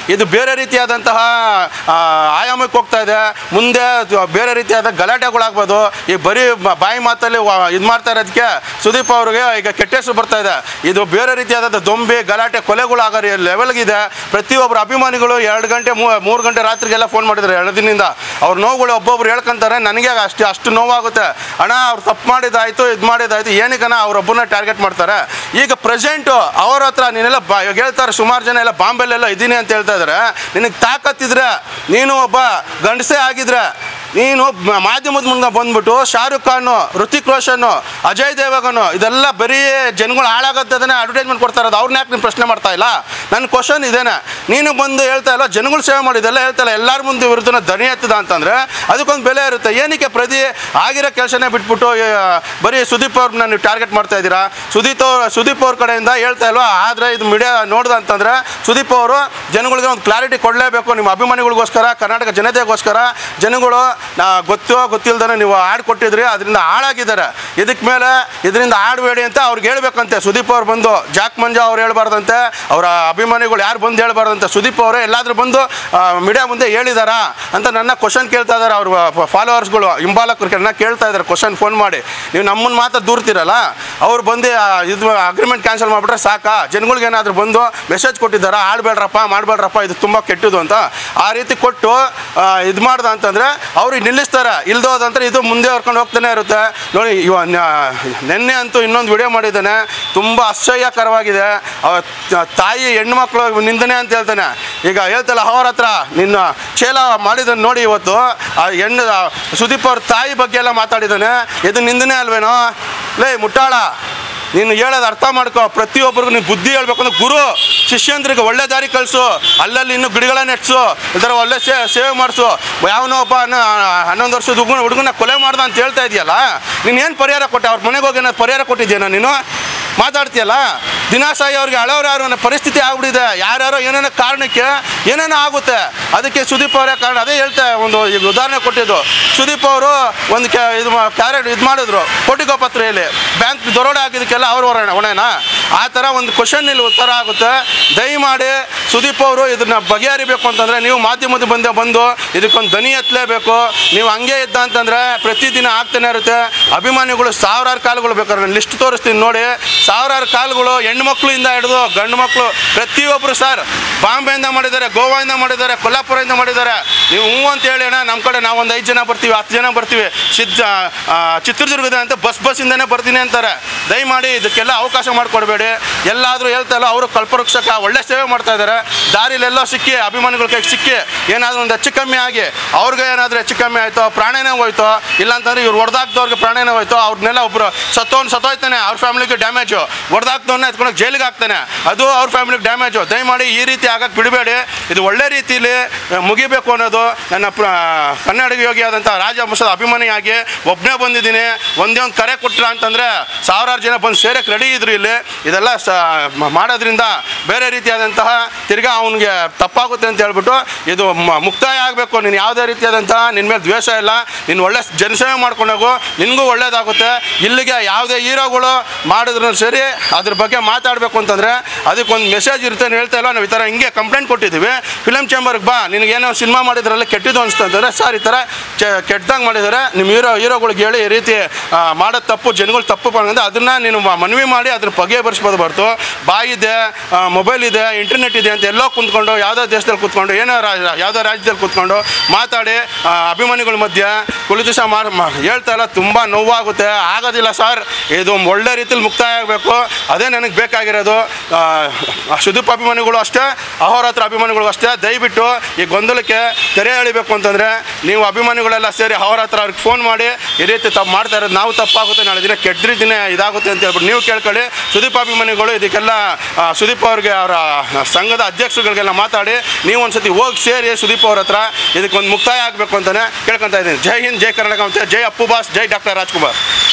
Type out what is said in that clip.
ಇದು ಬೇರೆ ರೀತಿಯಾದಂತಹ ಆ, ಆಯಾಮಕ್ಕೆ ಹೋಗ್ತಾ ಇದೆ ಮುಂದೆ ಅದು ಬೇರೆ ರೀತಿಯಾದ ಗಲಾಟೆಗಳಾಗ್ಬೋದು ಈ ಬರೀ ಬ- ಬಾಯಿ ಮಾತಲ್ಲಿ ಇದು ಮಾಡ್ತಾ ಇರೋದಕ್ಕೆ ಸುದೀಪ್ ಅವ್ರಿಗೆ ಈಗ ಕೆಟ್ಟ ಹೆಸರು ಬರ್ತಾ ಇದೆ ಇದು ಬೇರೆ ರೀತಿಯಾದ ದೊಂಬಿ ಗಲಾಟೆ ಕೊಲೆಗಳಾಗೋ ಲೆವೆಲ್ಗಿದೆ ಪ್ರತಿಯೊಬ್ಬರು ಅಭಿಮಾನಿಗಳು ಎರಡು ಗಂಟೆ ಮೂರು ಗಂಟೆ ರಾತ್ರಿಗೆಲ್ಲ ಫೋನ್ ಮಾಡಿದ್ದಾರೆ ಎರಡು ದಿನದಿಂದ ಅವ್ರ ನೋವುಗಳು ಒಬ್ಬೊಬ್ರು ಹೇಳ್ಕೊಂತಾರೆ ನನಗೆ ಅಷ್ಟು ಅಷ್ಟು ನೋವಾಗುತ್ತೆ ಅಣ್ಣ ಅವ್ರು ತಪ್ಪು ಮಾಡಿದಾಯ್ತು ಇದು ಮಾಡಿದಾಯ್ತು ಏನಕ್ಕನ ಅವ್ರೊಬ್ಬರನ್ನ ಟಾರ್ಗೆಟ್ ಮಾಡ್ತಾರೆ ಈಗ ಪ್ರೆಸೆಂಟು ಅವ್ರ ಹತ್ರ ನೀನೆಲ್ಲ ಬಾ ಇವಾಗ ಹೇಳ್ತಾರೆ ಸುಮಾರು ಜನ ಎಲ್ಲ ಬಾಂಬೆಲೆಲ್ಲ ಇದ್ದೀನಿ ಅಂತ ಹೇಳ್ತಾ ಇದ್ದಾರೆ ನಿನಗೆ ತಾಕತ್ತಿದ್ರೆ ನೀನು ಒಬ್ಬ ಗಂಡಸೇ ಆಗಿದ್ರೆ ನೀನು ಮ- ಮಾಧ್ಯಮದ ಮುಂದೆ ಬಂದ್ಬಿಟ್ಟು ಶಾರುಖ್ ಖಾನು ಋತಿಕ್ ರೋಷನ್ ಅಜಯ್ ದೇವಗನು ಇದೆಲ್ಲ ಬರೀ ಜನಗಳು ಹಾಳಾಗತ್ತದನ್ನೇ ಅಡ್ವರ್ಟೈಸ್ಮೆಂಟ್ ಕೊಡ್ತಾ ಇರೋದು ಅವ್ರನ್ನ ಯಾಕೆ ನೀನು ಪ್ರಶ್ನೆ ಮಾಡ್ತಾ ಇಲ್ಲ ನನ್ನ ಕ್ವಶನ್ ಇದೇನೆ ನೀನು ಬಂದು ಹೇಳ್ತಾ ಇಲ್ಲ ಜನಗಳು ಸೇವೆ ಮಾಡಿದೆಲ್ಲ ಹೇಳ್ತಾ ಇಲ್ಲ ಎಲ್ಲರ ಮುಂದೆ ವಿರುದ್ಧನ ದನಿ ಎತ್ತದ ಅಂತಂದ್ರೆ ಅದಕ್ಕೊಂದು ಬೆಲೆ ಇರುತ್ತೆ ಏನಕ್ಕೆ ಪ್ರತಿ ಆಗಿರೋ ಕೆಲಸನೇ ಬಿಟ್ಬಿಟ್ಟು ಆ, ಬರೀ ಸುದೀಪ್ ಅವ್ರನ್ನ ನೀವು ಟಾರ್ಗೆಟ್ ಮಾಡ್ತಾ ಇದ್ದೀರಾ ಸುದೀಪ್ ಅವ್ರ ಸುದೀಪ್ ಅವ್ರ ಕಡೆಯಿಂದ ಹೇಳ್ತಾ ಇಲ್ವಾ ಆದರೆ ಇದು ಮೀಡಿಯಾ ನೋಡ್ದ ಅಂತಂದ್ರೆ ಸುದೀಪ್ ಅವರು ಜನಗಳಿಗೆ ಒಂದು ಕ್ಲಾರಿಟಿ ಕೊಡಲೇಬೇಕು ನಿಮ್ಮ ಅಭಿಮಾನಿಗಳಿಗೋಸ್ಕರ ಕರ್ನಾಟಕ ಜನತೆಗೋಸ್ಕರ ಜನಗಳು ನಾ ಗೊತ್ತೋ ಗೊತ್ತಿಲ್ದೇ ನೀವು ಹಾಡು ಕೊಟ್ಟಿದ್ರಿ ಅದರಿಂದ ಹಾಳಾಗಿದ್ದಾರೆ ಇದಕ್ಕೆ ಮೇಲೆ ಇದರಿಂದ ಆಡಬೇಡಿ ಅಂತ ಅವ್ರಿಗೆ ಹೇಳ್ಬೇಕಂತೆ ಸುದೀಪ್ ಅವ್ರು ಬಂದು ಜಾಕ್ ಮಂಜಾ ಅವ್ರು ಹೇಳ್ಬಾರ್ದಂತೆ ಅವರ ಅಭಿಮಾನಿಗಳು ಯಾರು ಬಂದು ಹೇಳ್ಬಾರ್ದಂತೆ ಸುದೀಪ್ ಅವರೇ ಎಲ್ಲಾದ್ರೂ ಬಂದು ಮೀಡಿಯಾ ಮುಂದೆ ಹೇಳಿದಾರಾ ಅಂತ ನನ್ನ ಕ್ವಶನ್ ಕೇಳ್ತಾ ಇದ್ದಾರೆ ಅವ್ರ ಫಾಲೋವರ್ಸ್ಗಳು ಹಿಂಬಾಲಕರನ್ನ ಕೇಳ್ತಾ ಇದ್ದಾರೆ ಕ್ವಶನ್ ಫೋನ್ ಮಾಡಿ ನೀವು ನಮ್ಮನ್ನ ಮಾತ್ರ ದೂರ್ತಿರಲ್ಲ ಅವ್ರು ಬಂದು ಆ, ಇದು ಅಗ್ರಿಮೆಂಟ್ ಕ್ಯಾನ್ಸಲ್ ಮಾಡಿಬಿಟ್ರೆ ಸಾಕಾ ಜನಗಳಿಗೆ ಏನಾದರೂ ಬಂದು ಮೆಸೇಜ್ ಕೊಟ್ಟಿದ್ದಾರಾ ಆಡಬೇಡ್ರಪ್ಪ ಮಾಡಬೇಡ್ರಪ್ಪ ಇದು ತುಂಬ ಕೆಟ್ಟದು ಅಂತ ಆ ರೀತಿ ಕೊಟ್ಟು ಇದು ಮಾಡ್ದ ಅಂತಂದರೆ ಅವ್ರಿಗೆ ನಿಲ್ಲಿಸ್ತಾರೆ ಇಲ್ದೋದಂದ್ರೆ ಇದು ಮುಂದೆ ಹೊರ್ಕೊಂಡು ಹೋಗ್ತಾನೆ ಇರುತ್ತೆ ನೋಡಿ ಇವ ನ- ನೆನ್ನೆ ಅಂತೂ ಇನ್ನೊಂದು ವಿಡಿಯೋ ಮಾಡಿದ್ದಾನೆ ತುಂಬ ಅಸಹ್ಯಕರವಾಗಿದೆ ಅವ ತ- ತಾಯಿ ಹೆಣ್ಮಕ್ಳು ನಿಂದನೆ ಅಂತ ಹೇಳ್ತಾನೆ ಈಗ ಹೇಳ್ತಲ್ಲ ಅವ್ರ ಹತ್ರ ನಿನ್ನ ಚೇಲ ಮಾಡಿದ್ದನ್ನು ನೋಡಿ ಇವತ್ತು ಆ ಹೆಣ್ಣು ಆ ಸುದೀಪ್ ಅವ್ರ ತಾಯಿ ಬಗ್ಗೆ ಎಲ್ಲ ಮಾತಾಡಿದ್ದಾನೆ ಇದು ನಿಂದನೆ ಅಲ್ವೇನೋ ಲೇ ಮುಟ್ಟಾಳ ನೀನು ಹೇಳೋದು ಅರ್ಥ ಮಾಡ್ಕೋ ಪ್ರತಿಯೊಬ್ಬರಿಗೂ ನೀನು ಬುದ್ಧಿ ಹೇಳ್ಬೇಕು ಅಂದ್ರೆ ಗುರು ಶಿಷ್ಯಂದ್ರಿಗೆ ಒಳ್ಳೆ ದಾರಿ ಕಳಿಸು ಅಲ್ಲಲ್ಲಿ ಇನ್ನೂ ಗಿಡಗಳನ್ನ ನೆಟ್ಸು ಈ ಥರ ಒಳ್ಳೆ ಸೇ ಸೇವೆ ಮಾಡಿಸು ಯಾವನೋ ಒಬ್ಬ ಹನ್ನ- ಹನ್ನೊಂದು ವರ್ಷದ ಹುಡುಗನ ಹುಡುಗನ ಕೊಲೆ ಮಾಡ್ದ ಅಂತ ಹೇಳ್ತಾ ಇದೆಯಲ್ಲ ನೀನು ಏನು ಪರಿಹಾರ ಕೊಟ್ಟೆ ಅವ್ರ ಮನೆಗೆ ಹೋಗಿ ಏನಾದ್ರು ಪರಿಹಾರ ಕೊಟ್ಟಿದ್ದೀನ ನೀನು ಮಾತಾಡ್ತೀಯಲ್ಲ ದಿನಾಸಾಯಿ ಅವ್ರಿಗೆ ಹಳವ್ರು ಯಾರು ಅನ್ನೋ ಪರಿಸ್ಥಿತಿ ಆಗ್ಬಿಟ್ಟಿದೆ ಯಾರ್ಯಾರೋ ಏನೇನೋ ಕಾರಣಕ್ಕೆ ಏನೇನೋ ಆಗುತ್ತೆ ಅದಕ್ಕೆ ಸುದೀಪ್ ಅವರೇ ಕಾರಣ ಅದೇ ಹೇಳ್ತಾ ಒಂದು ಈಗ ಉದಾಹರಣೆ ಕೊಟ್ಟಿದ್ದು ಸುದೀಪ್ ಅವರು ಒಂದು ಕ್ಯಾ ಇದು ಕ್ಯಾರೆಟ್ ಇದು ಮಾಡಿದ್ರು ಕೋಟಿಗೋಪತ್ರೆಯಲ್ಲಿ ಬ್ಯಾಂಕ್ ದರೋಡೆ ಹಾಕಿದಕ್ಕೆಲ್ಲ ಅವ್ರು ಹೊರಣ ಹೊಣೆನಾ ಆ ಥರ ಒಂದು ಕ್ವಶನ್ ಇಲ್ಲಿ ಉತ್ತರ ಆಗುತ್ತೆ ದಯಮಾಡಿ ಸುದೀಪ್ ಅವರು ಇದನ್ನ ಬಗೆಹರಿಬೇಕು ಅಂತಂದರೆ ನೀವು ಮಾಧ್ಯಮದ ಬಂದೆ ಬಂದು ಇದಕ್ಕೊಂದು ದನಿ ಎತ್ತಲೇಬೇಕು ನೀವು ಹಂಗೆ ಇದ್ದ ಅಂತಂದರೆ ಪ್ರತಿದಿನ ಆಗ್ತಾನೆ ಇರುತ್ತೆ ಅಭಿಮಾನಿಗಳು ಸಾವಿರಾರು ಕಾಲುಗಳು ಬೇಕಾದ್ರೆ ನಾನು ಲಿಸ್ಟ್ ತೋರಿಸ್ತೀನಿ ನೋಡಿ ಸಾವಿರಾರು ಕಾಲುಗಳು ಹೆಣ್ಣು ಮಕ್ಕಳಿಂದ ಹಿಡಿದು ಗಂಡು ಮಕ್ಕಳು ಪ್ರತಿಯೊಬ್ಬರು ಸರ್ ಬಾಂಬೆಯಿಂದ ಮಾಡಿದ್ದಾರೆ ಗೋವಾದಿಂದ ಮಾಡಿದ್ದಾರೆ ಕೊಲ್ಲಾಪುರದಿಂದ ಮಾಡಿದ್ದಾರೆ ನೀವು ಹ್ಞೂ ಅಂತ ಹೇಳಿ ಅಣ್ಣ ನಮ್ಮ ಕಡೆ ನಾವು ಒಂದು ಐದು ಜನ ಬರ್ತೀವಿ ಹತ್ತು ಜನ ಬರ್ತೀವಿ ಸಿದ್ಧ ಆ, ಚಿತ್ರದುರ್ಗದ ಅಂತ ಬಸ್ ಬಸ್ಸಿಂದನೇ ಬರ್ತೀನಿ ಅಂತಾರೆ ದಯಮಾಡಿ ಇದಕ್ಕೆಲ್ಲ ಅವಕಾಶ ಮಾಡಿಕೊಡ್ಬೇಡಿ ಎಲ್ಲಾದರೂ ಹೇಳ್ತಾ ಇಲ್ಲ ಅವರು ಕಲ್ಪವೃಕ್ಷಕ ಒಳ್ಳೆ ಸೇವೆ ಮಾಡ್ತಾ ಇದ್ದಾರೆ ದಾರಿಲೆಲ್ಲೋ ಸಿಕ್ಕಿ ಅಭಿಮಾನಿಗಳ ಕೈಗೆ ಸಿಕ್ಕಿ ಏನಾದರೂ ಒಂದು ಹೆಚ್ಚು ಕಮ್ಮಿ ಆಗಿ ಅವ್ರಿಗೆ ಏನಾದರೂ ಹೆಚ್ಚು ಕಮ್ಮಿ ಆಯಿತೋ ಪ್ರಾಣನೇ ಹೋಯ್ತೋ ಇಲ್ಲಾಂತಂದ್ರೆ ಇವ್ರು ಹೊಡೆದಾಕ್ದವ್ರಿಗೆ ಪ್ರಾಣನೇ ಹೋಯ್ತೋ ಅವ್ರನ್ನೆಲ್ಲ ಒಬ್ಬರು ಸತ್ತೋನ್ ಸತ್ತೋಯ್ತಾನೆ ಅವ್ರ ಫ್ಯಾಮಿಲಿಗೆ ಡ್ಯಾಮೇಜು ಹೊಡೆದಾಕ್ದವ್ನ ಎತ್ಕೊಂಡು ಜೈಲಿಗೆ ಹಾಕ್ತಾನೆ ಅದು ಅವ್ರ ಫ್ಯಾಮಿಲಿಗೆ ಡ್ಯಾಮೇಜು ದಯಮಾಡಿ ಈ ರೀತಿ ಆಗಕ್ಕೆ ಬಿಡಬೇಡಿ ಇದು ಒಳ್ಳೆ ರೀತಿಯಲ್ಲಿ ಆ, ಮುಗಿಬೇಕು ಅನ್ನೋದು ನನ್ನ ಪ್ರ ಕನ್ನಡ ಯೋಗಿಯಾದಂಥ ರಾಜ ವಂಶದ ಅಭಿಮಾನಿಯಾಗಿ ಒಬ್ಬನೇ ಬಂದಿದ್ದೀನಿ ಒಂದೇ ಒಂದು ಕರೆ ಕೊಟ್ರ ಅಂತಂದರೆ ಸಾವಿರಾರು ಜನ ಬಂದು ಸೇರಕ್ಕೆ ರೆಡಿ ಇದ್ರು ಇಲ್ಲಿ ಇದೆಲ್ಲ ಸ ಮ- ಮಾಡೋದ್ರಿಂದ ಬೇರೆ ರೀತಿಯಾದಂತಹ ತಿರ್ಗಾ ಅವನಿಗೆ ತಪ್ಪಾಗುತ್ತೆ ಅಂತ ಹೇಳ್ಬಿಟ್ಟು ಇದು ಮ- ಮುಕ್ತಾಯ ಆಗಬೇಕು ನೀನು ಯಾವುದೇ ರೀತಿಯಾದಂತಹ ನಿನ್ನ ಮೇಲೆ ದ್ವೇಷ ಇಲ್ಲ ನೀನು ಒಳ್ಳೆ ಜನಸೇವೆ ಮಾಡ್ಕೊಂಡೋಗು ನಿನಗೂ ಒಳ್ಳೇದಾಗುತ್ತೆ ಇಲ್ಲಿಗೆ ಯಾವುದೇ ಹೀರೋಗಳು ಮಾಡಿದ್ರು ಸರಿ ಅದ್ರ ಬಗ್ಗೆ ಮಾತಾಡಬೇಕು ಅಂತಂದರೆ ಅದಕ್ಕೊಂದು ಮೆಸೇಜ್ ಇರುತ್ತೆ ಅಂತ ಹೇಳ್ತಾ ಇಲ್ಲ ನಾವು ಈ ಥರ ಹಿಂಗೆ ಕಂಪ್ಲೇಂಟ್ ಕೊಟ್ಟಿದ್ದೀವಿ ಫಿಲಮ್ ಚೇಂಬರ್ಗೆ ಬಾ ನಿನಗೇನೋ ಸಿನಿಮಾ ಮಾಡಿದ್ರಲ್ಲ ಕೆಟ್ಟಿದ್ದು ಅನಿಸ್ತು ಅಂತಂದರೆ ಸರ್ ಈ ಥರ ಕೆಟ್ಟದಂಗೆ ಮಾಡಿದ್ದಾರೆ ನಿಮ್ಮ ಹೀರೋ ಹೀರೋಗಳಿಗೆ ಹೇಳಿ ಈ ರೀತಿ ಆ, ಮಾಡೋದು ತಪ್ಪು ಜನಗಳು ತಪ್ಪು ಬಂದ್ರೆ ಅದನ್ನು ನೀನು ಮ- ಮನವಿ ಮಾಡಿ ಅದ್ರ ಬಗೆ ಬರ್ಸ್ಬೋದು ಬರ್ತು ಬಾಯಿದೆ ಮೊಬೈಲ್ ಇದೆ ಇಂಟರ್ನೆಟ್ ಇದೆ ಅಂತ ಎಲ್ಲೋ ಕುಂತ್ಕೊಂಡು ಯಾವುದೋ ದೇಶದಲ್ಲಿ ಕೂತ್ಕೊಂಡು ಏನೋ ರಾ ಯಾವುದೋ ರಾಜ್ಯದಲ್ಲಿ ಕೂತ್ಕೊಂಡು ಮಾತಾಡಿ ಆ, ಅಭಿಮಾನಿಗಳ ಮಧ್ಯೆ ಕುಳಿತು ಸಹ ಮಾಡ್ ಮಾ- ಹೇಳ್ತಾ ಇಲ್ಲ ತುಂಬ ನೋವಾಗುತ್ತೆ ಆಗೋದಿಲ್ಲ ಸರ್ ಇದು ಒಳ್ಳೆ ರೀತಿಲಿ ಮುಕ್ತಾಯ ಆಗಬೇಕು ಅದೇ ನನಗೆ ಬೇಕಾಗಿರೋದು ಆ, ಸುದೀಪ್ ಅಭಿಮಾನಿಗಳು ಅಷ್ಟೇ ಅಹೋರಾತ್ರ ಅಭಿಮಾನಿಗಳು ಅಷ್ಟೇ ದಯವಿಟ್ಟು ಈ ಗೊಂದಲಕ್ಕೆ ತೆರೆ ಎಳಿಬೇಕು ಅಂತಂದರೆ ನೀವು ಅಭಿಮಾನಿಗಳೆಲ್ಲ ಸೇರಿ ಅಹೋರಾತ್ರ ಅವ್ರಿಗೆ ಫೋನ್ ಮಾಡಿ ಈ ರೀತಿ ತಪ್ಪು ಮಾಡ್ತಾ ಇರೋದು ನಾವು ತಪ್ಪಾಗುತ್ತೆ ನಾಳೆ ದಿನ ಕೆಟ್ಟ ದಿನ ಇದಾಗುತ್ತೆ ಅಂತ ಹೇಳ್ಬಿಟ್ಟು ನೀವು ಕೇಳ್ಕೊಳ್ಳಿ ಸುದೀಪ್ ಅಭಿಮಾನಿಗಳು ಇದಕ್ಕೆಲ್ಲ ಆ, ಸುದೀಪ್ ಅವ್ರಿಗೆ ಅವರ ಸಂಘದ ಅಧ್ಯಕ್ಷರುಗಳಿಗೆಲ್ಲ ಮಾತಾಡಿ ನೀವು ಒಂದ್ಸತಿ ಹೋಗಿ ಸೇರಿ ಸುದೀಪ್ ಅವ್ರ ಹತ್ರ ಇದಕ್ಕೊಂದು ಮುಕ್ತಾಯ ಆಗಬೇಕು ಅಂತಲೇ ಕೇಳ್ಕೊತಾ ಇದ್ದೀನಿ ಜೈ ಹಿಂದ್ ಜೈ ಕರ್ನಾಟಕ ಅಂತ ಜೈ ಅಪ್ಪು ಬಾಸ್ ಜೈ ಡಾಕ್ಟರ್ ರಾಜ್ಕುಮಾರ್